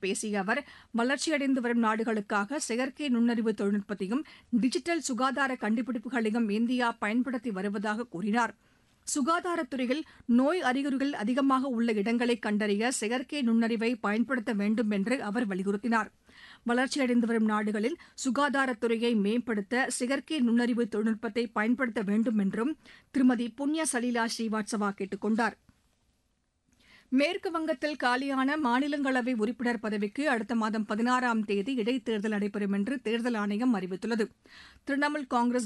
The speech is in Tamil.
பேசிய அவர் வளர்ச்சியடைந்து வரும் நாடுகளுக்காக செயற்கை நுண்ணறிவு தொழில்நுட்பத்தையும் டிஜிட்டல் சுகாதார கண்டுபிடிப்புகளையும் இந்தியா பயன்படுத்தி வருவதாக கூறினார் சுகாதாரத்துறையில் நோய் அறிகுறிகள் அதிகமாக உள்ள இடங்களை கண்டறிய செயற்கை நுண்ணறிவை பயன்படுத்த வேண்டும் என்று அவர் வலியுறுத்தினார் வளர்ச்சியடைந்து வரும் நாடுகளில் சுகாதாரத்துறையை மேம்படுத்த செயற்கை நுண்ணறிவு தொழில்நுட்பத்தை பயன்படுத்த வேண்டும் என்றும் திருமதி புண்ணிய சலீலா ஸ்ரீவாத்சவா கேட்டுக் கொண்டார் மேற்கு வங்கத்தில் காலியான மாநிலங்களவை உறுப்பினர் பதவிக்கு அடுத்த மாதம் பதினாறாம் தேதி இடைத்தேர்தல் நடைபெறும் என்று தேர்தல் ஆணையம் அறிவித்துள்ளது திரிணாமுல் காங்கிரஸ்